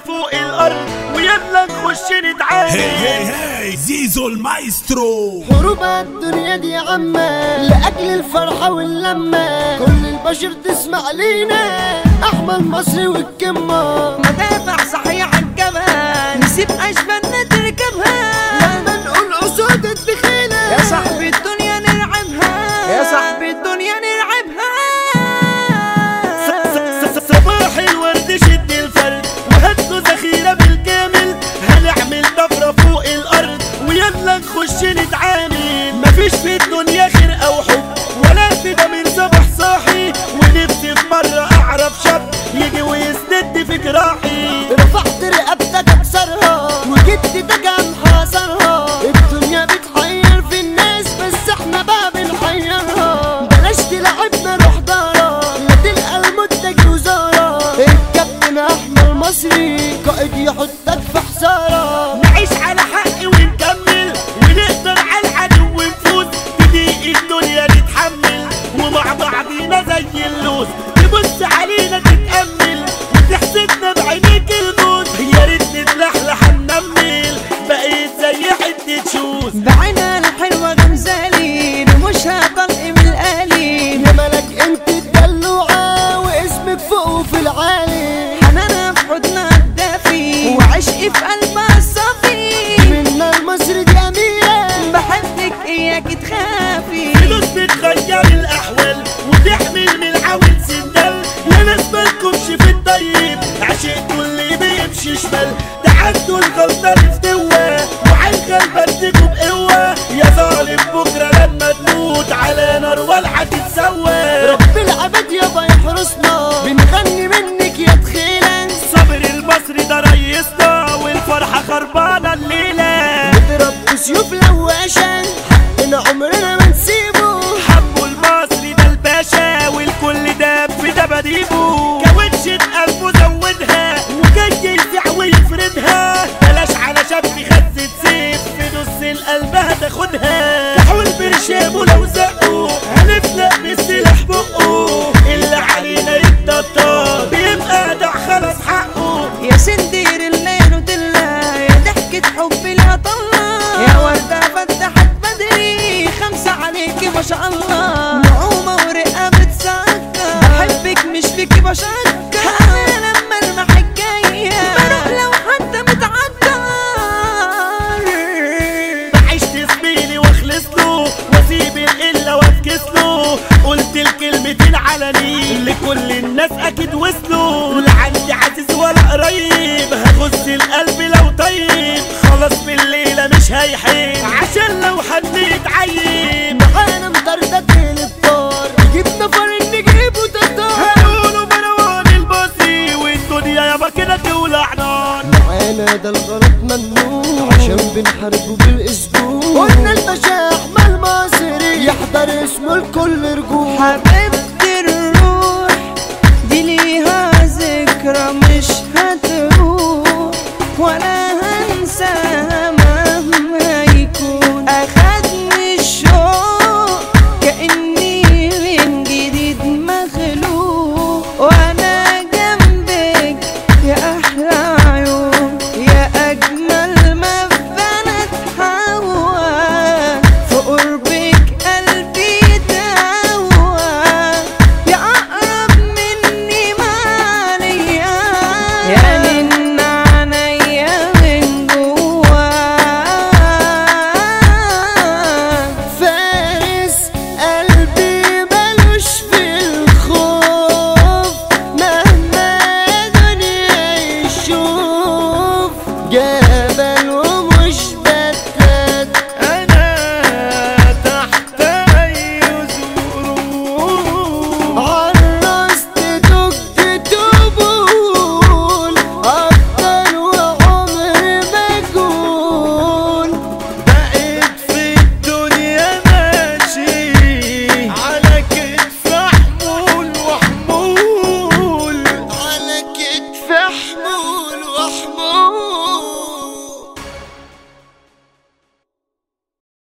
فوق الارض ويلا نخش نتعامل هي هي هي زيزو المايسترو حروب الدنيا دي عامة لأجل الفرحة واللمة كل البشر تسمع لينا أحمد مصري والكمة مدافع صحيح الجبل نسيب أشبالنا تركبها لما نقول أسود الدخيلة يا صاحبي الدنيا نلعبها يا صاحبي الدنيا نلعبها صباح الورد شد الفرد وهاتوا ذخيرة بالكامل هنعمل طفرة فوق الأرض ويلا نخش نتعامل مفيش في الدنيا خير أو حب ولا في ده من صباح صاحي ونفسي في مرة أعرف شاب يجي ويسند في جراحي رفعت رقبتك أكسرها وجدتك محاصرها الدنيا بتحير في الناس بس احنا بقى بنحيرها بلاش تلعبنا روح دارا لا تلقى المنتج وزارة الكابتن أحمد المصري قائد يحطك في حصارة نعيش على حق ونكمل ونقدر على العدو ونفوز تضيق الدنيا نتحمل ومع بعضينا زي اللوز تبص علينا تتأمل وتحسدنا بعينيك الموت يا ريت نتلحلح ننمل بقيت زي حتة شوز بعينها الحلوة غمزالي رموشها طلق من القليل يا ملك انت الدلوعة واسمك فوق في العالي حنانها في حضنها الدافي وعشقي في قلبها الصافي منا المصري دي أميرة بحبك إياك تخافي فلوس بتغير الأحوال وتحمل من العويل سندل يا ناس مالكمش في الطيب عشقتوا اللي بيمشي شمال تعدوا الغلطة الافتوى وعلى الغلبة تجوا بقوة يا ظالم بكرة لما تموت على نار والعة تتسوى رب العباد يابا يحرسنا بنغني منك يا تخيلة صبر المصري ده ريسنا والفرحة خربانة الليلة نضرب بسيوف لواشة حقنا عمرنا ما نسيبه حبوا المصري ده الباشا والكل ده في دباديبه كاوتشة قلبه زودها وجاي يزع ويفردها بلاش على شاب خزة سيف في نص القلب هتاخدها كحول برشامه لو زقه هنفلق بالسلاح بقه اللي علينا يتطا بيبقى ده خلاص حقه يا سندير الليل وتلا يا ضحكة حب لا طلع يا وردة فتحت بدري خمسة عليكي ما شاء الله نعومة ورقة بتسكر بحبك مش فيكي بشكر أنا لما المحك جاية بروح لو حتى متعطر عشت زميلي واخلص له واسيب القله وافكس له قلت الكلمتين علني لكل الناس اكيد وصلوا لا عندي عزيز ولا قريب هغز القلب لو طيب خلاص في الليله مش هيحيب عشان لو حد يتعيب معانا مطردة الابطار جيب نفر نجيبه تطار هيقولوا مروان البصري والدنيا يابا كده تولع نار معانا ده الغلط ممنوع عشان بنحاربه بالاسبوع قلنا الباشا احمد مصري يحضر اسمه الكل رجوع حبيبتي الروح دي ليها ذكرى مش هتروح ولا هنساها مهما يكون أخدني الشوق كأني من جديد مخلوق وأنا جنبك يا أحلى عيون يا أجمل ما في بنات حوا في قربك قلبي دوا يا أقرب مني ما ليا يا من عينيا من جوا فارس قلبي ملوش في الخوف مهما دنيا يشوف جبل ومش بتات انا تحت اي ظروف عرست دقت تبول أفضل وعمري مجهول بقيت في الدنيا ماشي على كتف حمول وحمول على كتف حمول وحمول